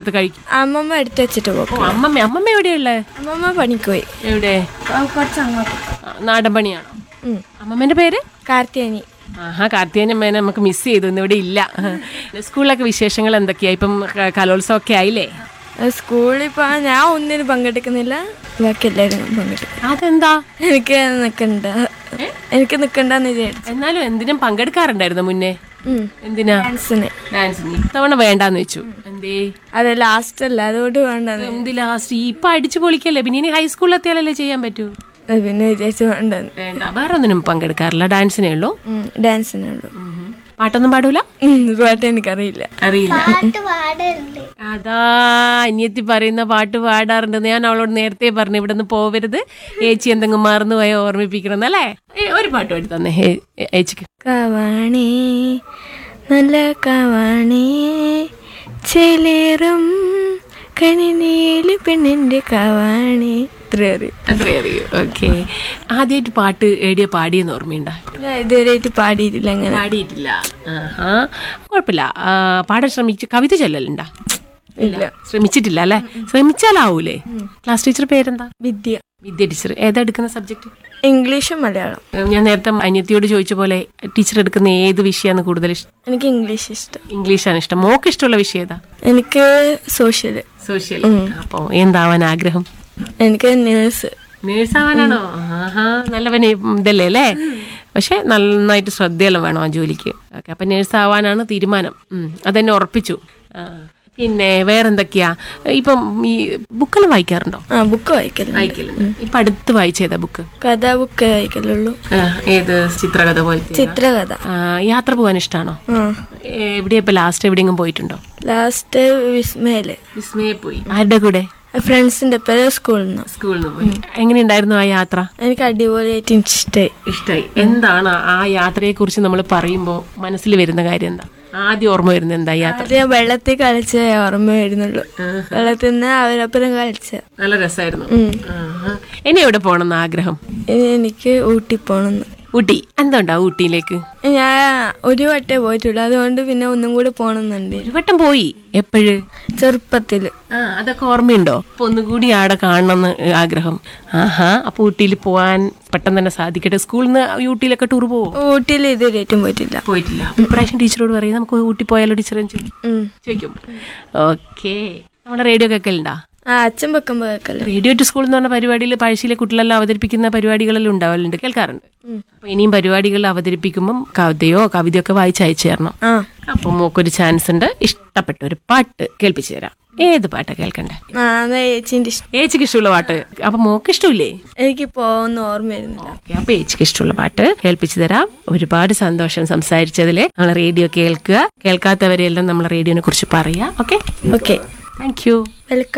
എടുത്ത് കഴിക്കും അമ്മമ്മ എടുത്ത് വെച്ചിട്ട് പോകും ഓ അമ്മമ്മ അമ്മമ്മ എവിടെയുള്ളേ അമ്മമ്മ പണിക്ക് പോയി എവിടെ കുറച്ച് അങ്ങോട്ട് ആ, നാടൻ പണിയാണോ ഉം. അമ്മമ്മേന്റെ പേര് കാർത്തിയാനി ആഹാ കാർത്തികേയമ്മേനെ നമുക്ക് മിസ് ചെയ്തു ഇന്ന് ഇവിടെ ഇല്ല സ്കൂളിലൊക്കെ വിശേഷങ്ങൾ എന്തൊക്കെയാ ഇപ്പം ക- കലോത്സവം ഒക്കെ ആയില്ലേ സ്കൂളിൽ ഇപ്പൊ ഞാൻ ഒന്നിനും പങ്കെടുക്കുന്നില്ല ബാക്കി എല്ലാവരും പങ്കെടുക്കും അതെന്താ എനിക്ക് നിക്കണ്ട എനിക്ക് നിക്കണ്ടെന്ന് വിചാരിച്ചു എന്നാലും എന്തിനും പങ്കെടുക്കാറുണ്ടായിരുന്നു മുന്നേ ഉം. എന്തിനാ ഡാൻസിന് ഡാൻസിന് ഇത്തവണ വേണ്ടാന്ന് വെച്ചു എന്തേ അത് ലാസ്റ്റ് അല്ല അതുകൊണ്ട് വേണ്ടെന്ന് എന്ത് ലാസ്റ്റ് ഇപ്പൊ അടിച്ചു പൊളിക്കല്ലേ പിന്നെ ഇനി ഹൈസ്കൂളിൽ എത്തിയാലല്ലേ ചെയ്യാൻ പറ്റൂ അത് പിന്നെ വിചാരിച്ചു വേണ്ടെന്ന് വേണ്ട വേറെ ഒന്നിനും പങ്കെടുക്കാറില്ല ഡാൻസിനേ ഉള്ളൂ ഉം, ഡാൻസിനുള്ളൂ പാട്ടൊന്നും പാടൂല ഉം, പാട്ട് എനിക്കറിയില്ല അറിയില്ല പാട്ട് പാടരുത് അതാ അനിയത്തി പറയുന്ന പാട്ട് പാടാറുണ്ട് ഞാൻ അവളോട് നേരത്തെ പറഞ്ഞു ഇവിടെ നിന്ന് പോവരുത് ഏച്ചി എന്തെങ്കിലും മറന്നു പോയ ഓർമ്മിപ്പിക്കണം അല്ലേ ഏ, ഒരു പാട്ട് പാടി തന്നെ ഏ- ഏ- ഏച്ചിക്ക് കവാണേ നല്ല കവാണേ ചെലേറും കണിനീല് പെണ്ണിന്റെ കവാണേ ഇത്ര അറിയും അത്രേ അറിയൂ ഓക്കെ ആദ്യമായിട്ട് പാട്ട് എഴുതിയ പാടിയെന്ന് ഓർമ്മയുണ്ടോ ഞാൻ ഇതുവരെയായിട്ട് പാടിയിട്ടില്ല അങ്ങനെ പാടിയിട്ടില്ല ആഹാ കുഴപ്പമില്ല ആ, പാടാൻ ശ്രമിച്ചു കവിത ചൊല്ലലുണ്ടാ ഇല്ല ശ്രമിച്ചിട്ടില്ല അല്ലേ ശ്രമിച്ചാലാവൂലേ ക്ലാസ് ടീച്ചർ പേരെന്താ വിദ്യ വിദ്യ ടീച്ചർ ഏതാ എടുക്കുന്ന സബ്ജക്ട് ഇംഗ്ലീഷും മലയാളം ഞാൻ നേരത്തെ അനിയത്തിയോട് ചോദിച്ച പോലെ ടീച്ചർ എടുക്കുന്ന ഏത് വിഷയമാണ് കൂടുതൽ ഇഷ്ടം എനിക്ക് ഇംഗ്ലീഷ് ഇഷ്ടം ഇംഗ്ലീഷാണ് ഇഷ്ടം മോക്ക് ഇഷ്ടമുള്ള വിഷയം ഏതാ എനിക്ക് സോഷ്യൽ സോഷ്യൽ അപ്പോ എന്താവാൻ ആഗ്രഹം എനിക്ക് നേഴ്സ് നേഴ്സ് ആവാനാണോ ആഹാ നല്ലവന് ഇതല്ലേ അല്ലേ പക്ഷെ നന്നായിട്ട് ശ്രദ്ധയെല്ലാം വേണം ആ ജോലിക്ക് ഓക്കെ അപ്പൊ നേഴ്സ് ആവാനാണ് തീരുമാനം ഉം, അതെന്നെ ഉറപ്പിച്ചു ആ. പിന്നെ വേറെന്തൊക്കെയാ ഇപ്പം ഈ ബുക്കെല്ലാം വായിക്കാറുണ്ടോ ആ ബുക്ക് വായിക്കലുണ്ട് വായിക്കലുണ്ട് ഇപ്പൊ അടുത്ത് വായിച്ചേതാ ബുക്ക് കഥാ ബുക്ക് വായിക്കലുള്ളൂ ഏത് ചിത്രകഥ പോലത്തെ ചിത്രകഥ യാത്ര പോകാൻ ഇഷ്ടമാണോ ആ എവിടെയാ ഇപ്പൊ ലാസ്റ്റ് എവിടെയെങ്കിലും പോയിട്ടുണ്ടോ ലാസ്റ്റ് വിസ്മയില് വിസ്മയെ പോയി ആരുടെ കൂടെ ഫ്രണ്ട്സിന്റെ പേര് സ്കൂളിൽ നിന്ന് സ്കൂളിൽ നിന്ന് പോയി എങ്ങനെയുണ്ടായിരുന്നു ആ യാത്ര എനിക്ക് അടിപൊളിയായിട്ട് ഇഷ്ടമായി ഇഷ്ടമായി എന്താണ് ആ യാത്രയെ കുറിച്ച് നമ്മൾ പറയുമ്പോൾ മനസ്സിൽ വരുന്ന കാര്യം എന്താ ആദ്യം ഓർമ്മ വരുന്നത് എന്താ ഈ യാത്ര ആദ്യം വെള്ളത്തിൽ കളിച്ച ഓർമ്മ വരുന്നുള്ളൂ വെള്ളത്തിൽ നിന്ന് അവരപ്പുറം കളിച്ച നല്ല രസമായിരുന്നു ആഹാ. ഇനി എവിടെ പോകണം എന്ന് ആഗ്രഹം ഇനി എനിക്ക് ഊട്ടി പോണെന്ന് ഊട്ടി എന്തുണ്ടാ ഊട്ടിയിലേക്ക് ഞാൻ ഒരു വട്ടേ പോയിട്ടുള്ളൂ അതുകൊണ്ട് പിന്നെ ഒന്നും കൂടി പോണെന്നുണ്ട് ഒരു വട്ടം പോയി എപ്പോഴ് ചെറുപ്പത്തില് ആ അതൊക്കെ ഓർമ്മയുണ്ടോ അപ്പൊ ഒന്നുകൂടി ആടെ കാണണമെന്ന് ആഗ്രഹം ആഹാ അപ്പൊ ഊട്ടിയിൽ പോവാൻ പെട്ടെന്ന് തന്നെ സാധിക്കട്ടെ സ്കൂളിൽ നിന്ന് ഊട്ടിയിലൊക്കെ ടൂർ പോവോ ഊട്ടിയിൽ ഇതുവരെയായിട്ടും പോയിട്ടില്ല പോയിട്ടില്ല ഇപ്രാവശ്യം ടീച്ചറോട് പറയും നമുക്ക് ഊട്ടി പോയാലോ ടീച്ചറെ ചോദിക്കും ഉം. ചോദിക്കും ഓക്കെ നമ്മുടെ റേഡിയോ കേൾക്കലുണ്ടാ ആ അച്ഛൻ വെക്കുമ്പോ കേക്കല്ലേ റേഡിയോ ടു സ്കൂൾ എന്ന് പറഞ്ഞ പരിപാടിയിൽ പഴശ്ശിയിലെ കുട്ടികളെല്ലാം അവതരിപ്പിക്കുന്ന പരിപാടികളെല്ലാം ഉണ്ടാവലുണ്ട് കേൾക്കാറുണ്ട് അപ്പൊ ഇനിയും പരിപാടികൾ അവതരിപ്പിക്കുമ്പം കവിതയോ കവിതയോ ഒക്കെ വായിച്ച് അയച്ചു തരണം ആ അപ്പൊ മോക്കൊരു ചാൻസ് ഉണ്ട് ഇഷ്ടപ്പെട്ട ഒരു പാട്ട് കേൾപ്പിച്ചു തരാം ഏത് പാട്ടാ കേൾക്കണ്ടേ ആ അതാ ചേച്ചിന്റെ ഇഷ്ടം ഏച്ചിക്ക് ഇഷ്ടമുള്ള പാട്ട് അപ്പൊ മോക്ക് ഇഷ്ടമില്ലേ എനിക്ക് പോകുന്ന ഓർമ്മ വരുന്നില്ല ഓക്കെ അപ്പൊ ഏച്ചിക്ക് ഇഷ്ടമുള്ള പാട്ട് കേൾപ്പിച്ചു തരാം ഒരുപാട് സന്തോഷം സംസാരിച്ചതില് നമ്മൾ റേഡിയോ കേൾക്കുക കേൾക്കാത്തവരെല്ലാം നമ്മൾ റേഡിയോനെ കുറിച്ച് പറയാം okay okay thank you welcome